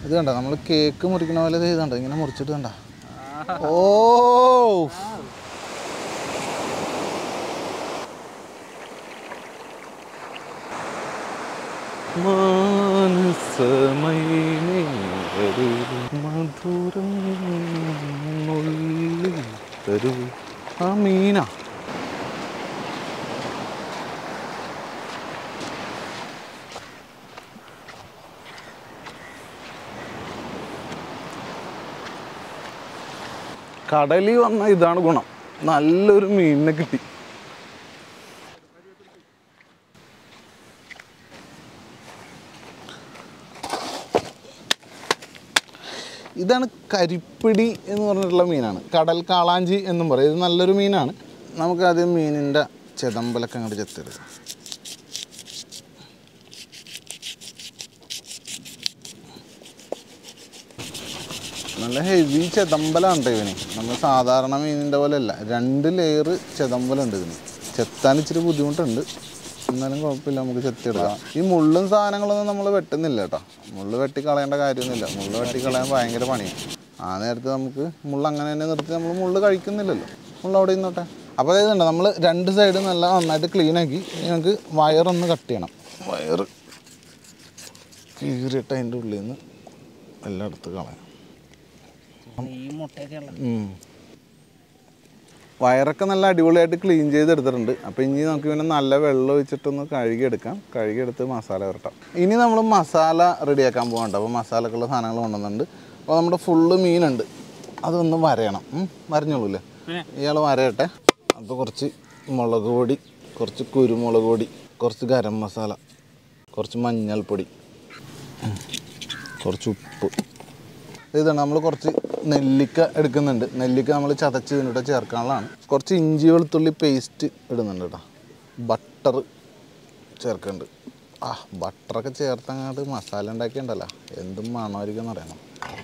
ഇത് കണ്ട നമ്മൾ കേക്ക് മുറിക്കണ പോലെ ഇത് കണ്ട ഇങ്ങനെ മുറിച്ചിട്ട് കണ്ട ഓ മാനസമൈനേ വരൂ മധുരം നുള്ളി തരൂ ആ മീനാ കടലിൽ വന്ന ഇതാണ് ഗുണം നല്ലൊരു മീനിനെ കിട്ടി ഇതാണ് കരിപ്പിടി എന്ന് പറഞ്ഞിട്ടുള്ള മീനാണ് കടൽ കാളാഞ്ചി എന്നും പറയും ഇത് നല്ലൊരു മീനാണ് നമുക്ക് ആദ്യം മീനിൻ്റെ ചെതമ്പലൊക്കെ അങ്ങോട്ട് ചെത്തരുത് നല്ല ഹെവി ചെതമ്പലാണ് കേട്ടോ ഇവന് നമ്മൾ സാധാരണ മീനിൻ്റെ പോലെ അല്ല രണ്ട് ലെയർ ചെതമ്പലുണ്ട് ഇതിന് ചെത്താൻ ഇച്ചിരി ബുദ്ധിമുട്ടുണ്ട് എന്നാലും കുഴപ്പമില്ല നമുക്ക് ചെത്തിയെടുക്കാം ഈ മുള്ളും സാധനങ്ങളൊന്നും നമ്മൾ വെട്ടുന്നില്ല കേട്ടോ മുള്ള് വെട്ടി കളയേണ്ട കാര്യമൊന്നുമില്ല മുള്ള് വെട്ടി കളയാൻ ഭയങ്കര പണിയാണ് ആ നേരത്ത് നമുക്ക് മുള്ള അങ്ങനെ തന്നെ നിർത്തി നമ്മൾ മുള്ള് കഴിക്കുന്നില്ലല്ലോ മുള്ള അവിടെ നിന്നോട്ടെ അപ്പോൾ ഇതുണ്ട് നമ്മൾ രണ്ട് സൈഡ് നല്ല നന്നായിട്ട് ക്ലീൻ ആക്കി ഞങ്ങൾക്ക് വയറൊന്ന് കട്ട് ചെയ്യണം വയറ് കീറിയിട്ട് അതിൻ്റെ ഉള്ളിൽ നിന്ന് എല്ലാം എടുത്ത് കളയാം ഈ മുട്ടയൊക്കെ ഉള്ള ഉം. വയറൊക്കെ നല്ല അടിപൊളിയായിട്ട് ക്ലീൻ ചെയ്തെടുത്തിട്ടുണ്ട് അപ്പോൾ ഇനി നമുക്ക് പിന്നെ നല്ല വെള്ളം ഒഴിച്ചിട്ടൊന്ന് കഴുകിയെടുക്കാം കഴുകിയെടുത്ത് മസാല വരട്ടാം ഇനി നമ്മൾ മസാല റെഡിയാക്കാൻ പോകണ്ട അപ്പോൾ മസാലക്കുള്ള സാധനങ്ങൾ കൊണ്ടുവന്നിട്ടുണ്ട് അപ്പോൾ നമ്മുടെ ഫുള്ള് മീനുണ്ട് അതൊന്ന് വരയണം ഉം, വരഞ്ഞോളൂല്ലേ പിന്നെ? ഇയാൾ വരയട്ടെ അപ്പോൾ കുറച്ച് മുളക് പൊടി കുറച്ച് കുരുമുളക് പൊടി കുറച്ച് ഗരം മസാല കുറച്ച് മഞ്ഞൾപ്പൊടി ഉം, കുറച്ച് ഉപ്പ് ഇതാണ് നമ്മൾ കുറച്ച് നെല്ലിക്ക എടുക്കുന്നുണ്ട് നെല്ലിക്ക നമ്മൾ ചതച്ച് ഇതിനിട്ട് ചേർക്കാനുള്ളതാണ് കുറച്ച് ഇഞ്ചി വെളുത്തുള്ളി പേസ്റ്റ് ഇടുന്നുണ്ട് കേട്ടോ ബട്ടർ ചേർക്കുന്നുണ്ട് ആ ബട്ടറൊക്കെ ചേർത്തങ്ങാണ്ട് മസാല ഉണ്ടാക്കിയുണ്ടല്ലോ എന്തും മണമായിരിക്കും അറിയണം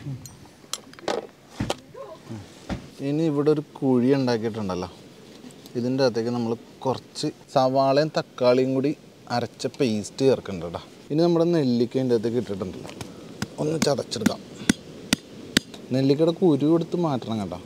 ഉം. ഇനി ഇവിടെ ഒരു കുഴി ഉണ്ടാക്കിയിട്ടുണ്ടല്ലോ ഇതിൻ്റെ അകത്തേക്ക് നമ്മൾ കുറച്ച് സവാളയും തക്കാളിയും കൂടി അരച്ച പേസ്റ്റ് ചേർക്കുന്നുണ്ട് കേട്ടോ ഇനി നമ്മുടെ നെല്ലിക്ക ഇതിൻ്റെ അകത്തേക്ക് ഇട്ടിട്ടുണ്ടല്ലോ ഒന്ന് ചതച്ചെടുക്കാം നെല്ലിക്കയുടെ കുരു എടുത്ത് മാറ്റണം കേട്ടോ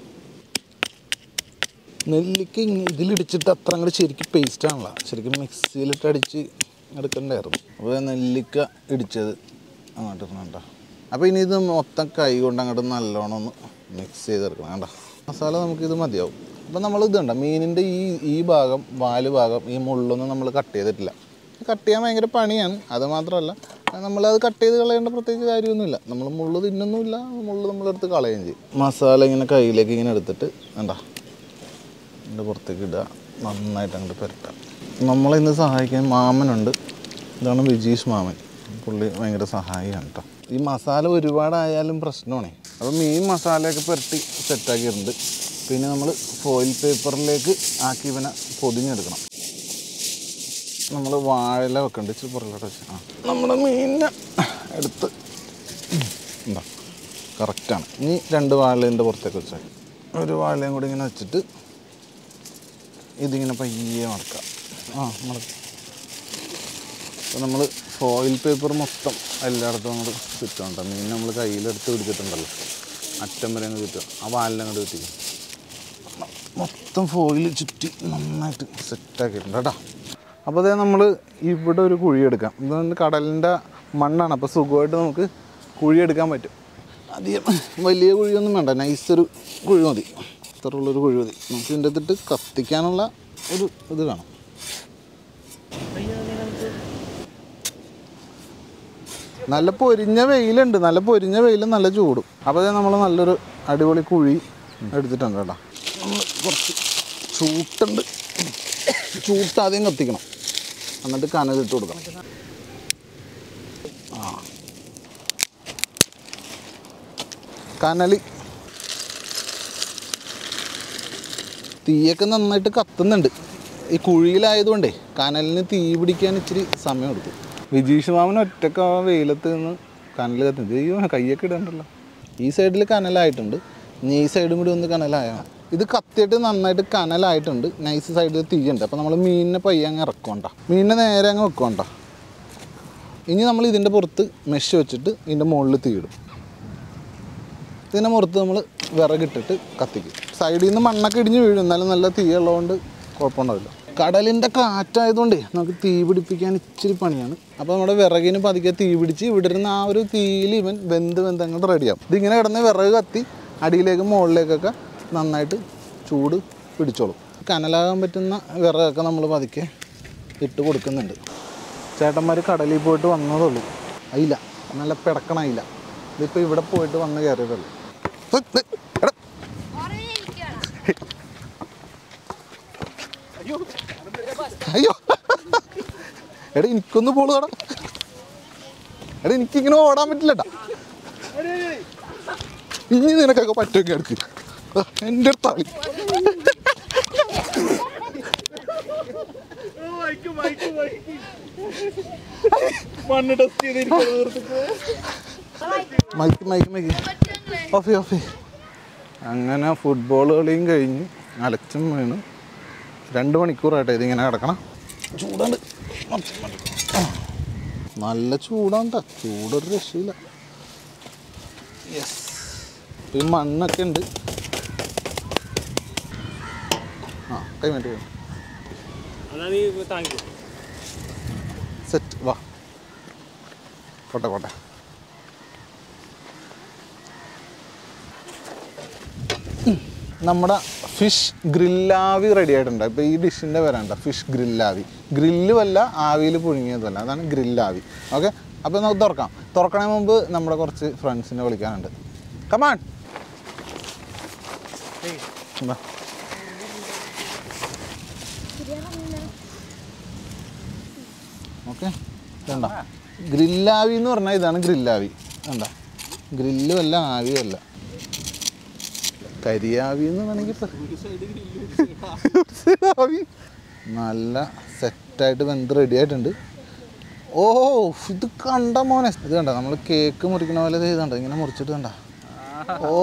നെല്ലിക്ക ഇങ്ങ- ഇതിലിടിച്ചിട്ട് അത്ര അങ്ങോട്ട് ശരിക്കും പേസ്റ്റ് ആണല്ലോ ശരിക്കും മിക്സിയിലിട്ട് അടിച്ച് എടുക്കണ്ടായിരുന്നു അപ്പോൾ നെല്ലിക്ക ഇടിച്ചത് അങ്ങോട്ട് ഇടണം കേട്ടോ അപ്പോൾ ഇനി ഇത് മൊത്തം കൈ കൊണ്ട് അങ്ങോട്ട് നല്ലോണം ഒന്ന് മിക്സ് ചെയ്തെടുക്കണം കേട്ടോ മസാല നമുക്കിത് മതിയാവും അപ്പോൾ നമ്മൾ ഇത് കണ്ട മീനിൻ്റെ ഈ ഈ ഭാഗം വാല് ഭാഗം ഈ മുള്ളൊന്നും നമ്മൾ കട്ട് ചെയ്തിട്ടില്ല കട്ട് ചെയ്യാൻ ഭയങ്കര പണിയാണ് അത് മാത്രമല്ല നമ്മളത് കട്ട് ചെയ്ത് കളയേണ്ട പ്രത്യേകിച്ച് കാര്യമൊന്നുമില്ല നമ്മൾ മുള്ള് തിന്നുന്നുമില്ല മുള്ള് നമ്മളെടുത്ത് കളയുകയും ചെയ്യും മസാല ഇങ്ങനെ കയ്യിലേക്ക് ഇങ്ങനെ എടുത്തിട്ട് വേണ്ട ഇതിൻ്റെ പുറത്തേക്ക് ഇടുക നന്നായിട്ട് അങ്ങോട്ട് പുരട്ടാം നമ്മളിന്ന് സഹായിക്കാൻ മാമനുണ്ട് ഇതാണ് വിജീഷ് മാമൻ പുള്ളി ഭയങ്കര സഹായിയാണ് കേട്ടോ ഈ മസാല ഒരുപാടായാലും പ്രശ്നമാണേ അപ്പോൾ മീൻ മസാലയൊക്കെ പുരട്ടി സെറ്റാക്കിയിട്ടുണ്ട് പിന്നെ നമ്മൾ ഫോയിൽ പേപ്പറിലേക്ക് ആക്കി ഇവനെ പൊതിഞ്ഞെടുക്കണം നമ്മൾ വാഴയില വെക്കണ്ട് ഇച്ചിരി പുറകിലോട്ട് വെച്ച് ആ നമ്മുടെ മീനിനെ എടുത്ത് എന്താ കറക്റ്റാണ് ഇനി രണ്ട് വാഴലേൻ്റെ പുറത്തേക്ക് വെച്ചാൽ ഒരു വാഴയും കൂടി ഇങ്ങനെ വെച്ചിട്ട് ഇതിങ്ങനെ പയ്യെ മടക്കാം ആ മടക്കാം അപ്പോൾ നമ്മൾ ഫോയിൽ പേപ്പർ മൊത്തം എല്ലായിടത്തും അങ്ങോട്ട് ചുറ്റുണ്ട് മീൻ നമ്മൾ കയ്യിലെടുത്ത് പിടിച്ചിട്ടുണ്ടല്ലോ അറ്റം വരെ അങ്ങ് ചുറ്റും ആ വാലിനങ്ങോട്ട് ചുറ്റിക്കും മൊത്തം ഫോയിൽ ചുറ്റി നന്നായിട്ട് സെറ്റാക്കിയിട്ടുണ്ട് കേട്ടോ അപ്പോൾ അതേ നമ്മൾ ഇവിടെ ഒരു കുഴി എടുക്കാം ഇതുകൊണ്ട് കടലിൻ്റെ മണ്ണാണ് അപ്പോൾ സുഖമായിട്ട് നമുക്ക് കുഴി എടുക്കാൻ പറ്റും അധികം വലിയ കുഴിയൊന്നും വേണ്ട നൈസ് ഒരു കുഴി മതി ഇത്ര ഉള്ളൊരു കുഴി മതി നമുക്ക് ഇതിൻ്റെ അകത്തിട്ട് കത്തിക്കാനുള്ള ഒരു ഇത് വേണം നല്ല പൊരിഞ്ഞ വെയിലുണ്ട് നല്ല പൊരിഞ്ഞ വെയിലും നല്ല ചൂടും അപ്പോൾ നമ്മൾ നല്ലൊരു അടിപൊളി കുഴി എടുത്തിട്ടുണ്ട് കേട്ടോ നമ്മൾ കുറച്ച് ചൂട്ടുണ്ട് ചൂട്ട് ആദ്യം കത്തിക്കണം എന്നിട്ട് കനലിട്ട് കൊടുക്കണം ആ കനൽ തീയൊക്കെ നന്നായിട്ട് കത്തുന്നുണ്ട് ഈ കുഴിയിലായതുകൊണ്ടേ കനലിന് തീ പിടിക്കാൻ ഇച്ചിരി സമയം എടുത്തു വിജീഷ് മാമൻ ഒറ്റക്ക് ആ വെയിലത്ത് നിന്ന് കനൽ കത്തി ദൈവം കയ്യൊക്കെ ഇടണ്ടല്ലോ ഈ സൈഡിൽ കനലായിട്ടുണ്ട് ഇനി ഈ സൈഡും കൂടി ഒന്ന് കനലായാൽ മതി. ഇത് കത്തിയിട്ട് നന്നായിട്ട് കനലായിട്ടുണ്ട് നൈസ് സൈഡിൽ തീയുണ്ട് അപ്പോൾ നമ്മൾ മീനിനെ പയ്യെ അങ്ങ് ഇറക്കണ്ട മീനിനെ നേരെ അങ്ങ് വെക്കണ്ട ഇനി നമ്മൾ ഇതിൻ്റെ പുറത്ത് മെഷ് വെച്ചിട്ട് ഇതിൻ്റെ മുകളിൽ തീയിടും ഇതിനെ മുറത്ത് നമ്മൾ വിറകിട്ടിട്ട് കത്തിക്കും സൈഡിൽ നിന്ന് മണ്ണൊക്കെ ഇടിഞ്ഞ് വീഴും എന്നാലും നല്ല തീയുള്ളതുകൊണ്ട് കുഴപ്പമുണ്ടാവില്ല കടലിൻ്റെ കാറ്റായതുകൊണ്ട് നമുക്ക് തീ പിടിപ്പിക്കാൻ ഇച്ചിരി പണിയാണ് അപ്പോൾ നമ്മുടെ വിറകിന് പതുക്കെ തീ പിടിച്ച് ഇവിടെ ഇരുന്ന് ആ ഒരു തീയിൽ ഇവൻ വെന്ത് വെന്ത് അങ്ങോട്ട് റെഡിയാവും ഇതിങ്ങനെ കിടന്ന് വിറക് കത്തി അടിയിലേക്കും മുകളിലേക്കൊക്കെ നന്നായിട്ട് ചൂട് പിടിച്ചോളും കനലാകാൻ പറ്റുന്ന വിറകൊക്കെ നമ്മൾ പതുക്കെ ഇട്ട് കൊടുക്കുന്നുണ്ട് ചേട്ടന്മാർ കടലിൽ പോയിട്ട് വന്നതുള്ളൂ അയില്ല നല്ല പിടക്കണ അയില്ല ഇതിപ്പോൾ ഇവിടെ പോയിട്ട് വന്ന് കയറിയതുള്ളൂ ഹ്, ഹ്, എടാ. അയ്യോ എടാ എനിക്കൊന്ന് പോള് കട എടാ എനിക്കിങ്ങനെ ഓടാൻ പറ്റില്ലട്ടാ ഇനി നിനക്കൊക്കെ പറ്റുമെങ്കിൽ എടുക്ക് ആ, എൻ്റെ അടുത്താളി മണ്ണ് ടെസ്റ്റ് ചെയ്തിരിക്കുന്നത് മൈക്ക് മൈക്ക് മൈക്ക് ഓഫി ഓഫി അങ്ങനെ ഫുട്ബോൾ കളിയും കഴിഞ്ഞ് അലച്ചും വീണ് രണ്ട് മണിക്കൂറായിട്ട് ഇതിങ്ങനെ കിടക്കണം ചൂടുണ്ട് ആ. നല്ല ചൂടാണ് ചൂടൊരു രക്ഷയില്ല യെസ് ഈ മണ്ണൊക്കെ ഉണ്ട് ആ കൈമാറ്റി കൈ എന്നാ നീ താങ്ക് യു സെറ്റ് വാ കോട്ടെ കോട്ടെ ഉം. നമ്മുടെ ഫിഷ് ഗ്രില്ലാവി റെഡി ആയിട്ടുണ്ട് ഇപ്പോൾ ഈ ഡിഷിൻ്റെ പേരാണ്ട ഫിഷ് ഗ്രില്ലാവി ഗ്രില്ലും അല്ല ആവിയിൽ പുഴുങ്ങിയതുമല്ല അതാണ് ഗ്രില്ലാവി ഓക്കെ അപ്പോൾ നമുക്ക് തുറക്കാം തുറക്കണേ മുമ്പ് നമ്മുടെ കുറച്ച് ഫ്രണ്ട്സിനെ വിളിക്കാനുണ്ട് കമാൺ ഓക്കെ വേണ്ട ഗ്രില്ലാവി എന്ന് പറഞ്ഞാൽ ഇതാണ് ഗ്രില്ലാവി വേണ്ട ഗ്രില്ലും അല്ല ആവിയും അല്ല കരിയാവി എന്ന് വേണമെങ്കിൽ പറ- ആവി നല്ല സെറ്റായിട്ട് വെന്ത് റെഡി ആയിട്ടുണ്ട് ഓ ഇത് കണ്ട മോനെ ഇത് കണ്ട നമ്മൾ കേക്ക് മുറിക്കണ പോലെ ഇത് കണ്ട ഇങ്ങനെ മുറിച്ചിട്ട് കണ്ട ഓ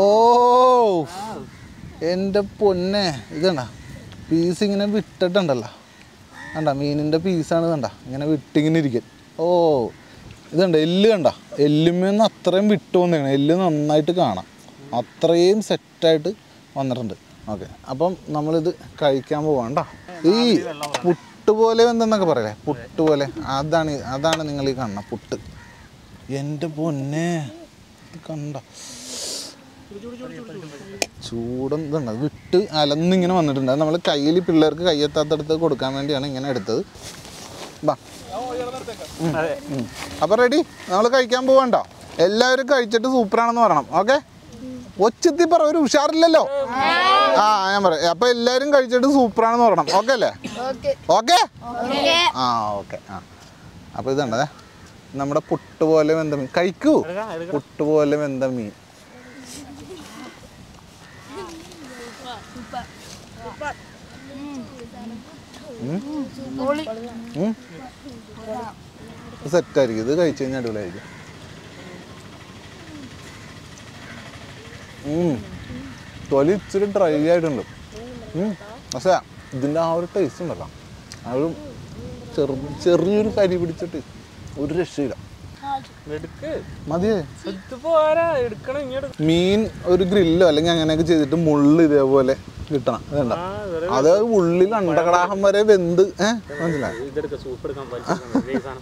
എൻ്റെ പൊന്നെ ഇത് കണ്ട പീസ് ഇങ്ങനെ വിട്ടിട്ടുണ്ടല്ലോ കണ്ട മീനിൻ്റെ പീസാണ് കണ്ട ഇങ്ങനെ വിട്ടിങ്ങനെ ഇരിക്കും ഓ ഇത് കണ്ട എല്ല് കണ്ട എല്ലുമെന്ന് അത്രയും വിട്ടു വന്നേക്കണം എല്ല് നന്നായിട്ട് കാണാം അത്രയും സെറ്റായിട്ട് വന്നിട്ടുണ്ട് ഓക്കെ അപ്പം നമ്മളിത് കഴിക്കാൻ പോവാണ്ട ഈ പുട്ട് പോലെ എന്തെന്നൊക്കെ പറയലേ പുട്ട് പോലെ അതാണ് ഈ- അതാണ് നിങ്ങൾ ഈ കാണുന്ന പുട്ട് എൻ്റെ പൊന്നെ ഇത് കണ്ട ചൂടും ഇതുണ്ട് വിട്ട് അലന്നിങ്ങനെ വന്നിട്ടുണ്ട് അത് നമ്മൾ കയ്യിൽ പിള്ളേർക്ക് കയ്യെത്താത്തടുത്ത് കൊടുക്കാൻ വേണ്ടിയാണ് ഇങ്ങനെ എടുത്തത് ബാ അതെ അപ്പോൾ റെഡി നമ്മൾ കഴിക്കാൻ പോകണ്ടോ എല്ലാവരും കഴിച്ചിട്ട് സൂപ്പറാണെന്ന് പറയണം ഓക്കെ ഒച്ചത്തി പറ ഒരു ഉഷാറില്ലല്ലോ ആ ഞാൻ പറയാം അപ്പൊ എല്ലാവരും കഴിച്ചിട്ട് സൂപ്പറാണെന്ന് പറയണം ഓക്കെ അല്ലേ ഓക്കെ ആ ഓക്കെ ആ അപ്പോൾ ഇതുണ്ടേ നമ്മുടെ പുട്ട് പോലെ വെന്ത മീൻ കഴിക്കൂ എടുക്കാം എടുക്കാം പുട്ട് പോലെ വെന്ത മീൻ സെറ്റായിരിക്കും ഇത് കഴിച്ചു കഴിഞ്ഞാൽ അടിപൊളിയായിരിക്കും ഉം. തൊലി ഇച്ചിരി ഡ്രൈ ആയിട്ടുണ്ട് ഉം. പക്ഷേ ഇതിൻ്റെ ആ ഒരു ടേസ്റ്റ് ഉണ്ടല്ലോ ആ ഒരു ചെറു ചെറിയൊരു കരി പിടിച്ചിട്ട് ഒരു രക്ഷയില്ല എടുക്ക് മതിയേ ഇത് പോരാ എടുക്കണം ഇങ്ങോട്ട് മീൻ ഒരു ഗ്രില്ലോ അല്ലെങ്കിൽ അങ്ങനെയൊക്കെ ചെയ്തിട്ട് മുള്ള് ഇതേപോലെ കിട്ടണം അതുണ്ട ആ വെറുതെ അത് ഉള്ളിൽ അണ്ടകടാഹം വരെ വെന്ത് ഏഹ് മനസ്സിലായി ഇതെടുക്ക സൂപ്പ് എടുക്കാൻ പറ്റും സാധനം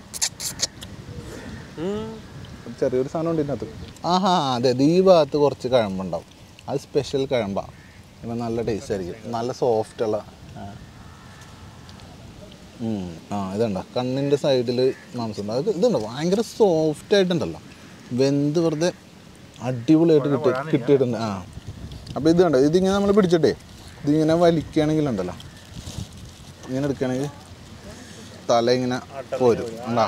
ഉം. ചെറിയൊരു സാധനം ഉണ്ട് ഇതിനകത്ത് ആഹാ അതെ ഇത് ഈ ഭാഗത്ത് കുറച്ച് കഴമ്പുണ്ടാവും അത് സ്പെഷ്യൽ കഴമ്പാ ഇപ്പം നല്ല ടേസ്റ്റ് ആയിരിക്കും നല്ല സോഫ്റ്റ് ഉള്ള ആ. ഉം. ആ ഇതുണ്ട കണ്ണിൻ്റെ സൈഡിൽ മാംസം ഉണ്ട് അത് ഇതുണ്ട് ഭയങ്കര സോഫ്റ്റ് ആയിട്ടുണ്ടല്ലോ വെന്ത് വെറുതെ അടിപൊളിയായിട്ട് കിട്ടി കിട്ടിയിട്ടുണ്ട് ആ അപ്പോൾ ഇത് കണ്ടോ ഇതിങ്ങനെ നമ്മൾ പിടിച്ചിട്ടേ ഇതിങ്ങനെ വലിക്കുകയാണെങ്കിലുണ്ടല്ലോ ഇങ്ങനെ എടുക്കുകയാണെങ്കിൽ തല ഇങ്ങനെ പോരും ഉണ്ടാ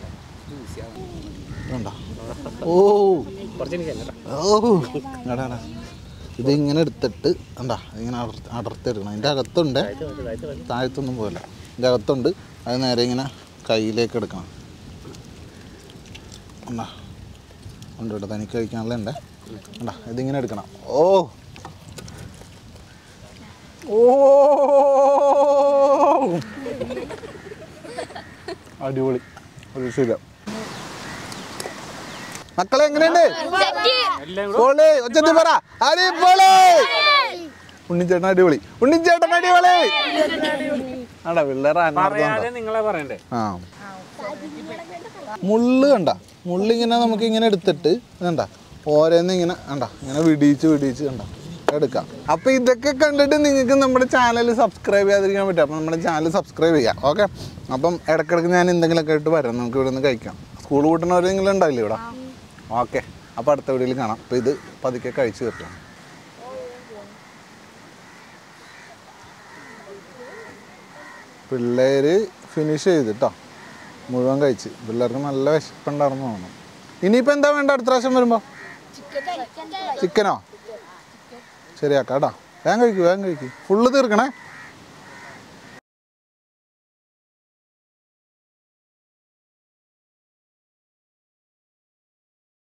കണ്ടോ ഓ കുറച്ച് എനിക്ക് തന്നെ ഓ എടാ എടാ. ഇത് ഇങ്ങനെ എടുത്തിട്ട് കണ്ടാ ഇങ്ങനെ അടർത്തി അടർത്തെടുക്കണം അതിൻ്റെ അകത്തുണ്ട് താഴത്തൊന്നും പോകില്ല ഇതിൻ്റെ അകത്തുണ്ട് അത് നേരെ ഇങ്ങനെ കയ്യിലേക്ക് എടുക്കണം കണ്ടാ ഉണ്ട് കേട്ടോ തനിക്ക് കഴിക്കാനുള്ള ഉണ്ട് കണ്ടാ ഇതിങ്ങനെ എടുക്കണം ഓ ഓ അടിപൊളി ഒരു ശീലം മക്കളെ എങ്ങനെയുണ്ട് എല്ലാം പൊളി ഒച്ചത്തി പറ അടിപൊളി ഉണ്ണിച്ചേട്ടൻ അടിപൊളി ഉണ്ണിച്ചേട്ടൻ അടിപൊളി ആടാ പിള്ളേർ പറയാതെ നിങ്ങളെ പറയണ്ടേ ആ മുള്ള് കണ്ട മുള്ളിങ്ങനെ നമുക്ക് ഇങ്ങനെ എടുത്തിട്ട് കണ്ട ഓരോന്ന് ഇങ്ങനെ കണ്ട ഇങ്ങനെ വിടിയിച്ച് വിടിയിച്ച് കണ്ട എടുക്കാം അപ്പൊ ഇതൊക്കെ കണ്ടിട്ട് നിങ്ങൾക്ക് നമ്മുടെ ചാനൽ സബ്സ്ക്രൈബ് ചെയ്യാതിരിക്കാൻ പറ്റും അപ്പം നമ്മുടെ ചാനൽ സബ്സ്ക്രൈബ് ചെയ്യാം ഓക്കെ അപ്പം ഇടയ്ക്കിടയ്ക്ക് ഞാൻ എന്തെങ്കിലുമൊക്കെ ആയിട്ട് വരാം നമുക്ക് ഇവിടെ നിന്ന് കഴിക്കാം സ്കൂൾ കൂട്ടുന്നവരെങ്കിലും ഉണ്ടാവില്ലേ ഇവിടെ ഓക്കെ അപ്പോൾ അടുത്ത വീഡിയോയിൽ കാണാം അപ്പോൾ ഇത് പതുക്കെ കഴിച്ച് കിട്ടും പിള്ളേര് ഫിനിഷ് ചെയ്തിട്ടോ മുഴുവൻ കഴിച്ച് പിള്ളേർക്ക് നല്ല വിശപ്പുണ്ടായിരുന്നു തോന്നുന്നു ഇനിയിപ്പോൾ എന്താ വേണ്ട അടുത്ത പ്രാവശ്യം വരുമ്പോൾ ചിക്കനോ ശരിയാക്കാം കേട്ടോ വേഗം കഴിക്കൂ വേഗം കഴിക്കൂ ഫുള്ള് തീർക്കണേ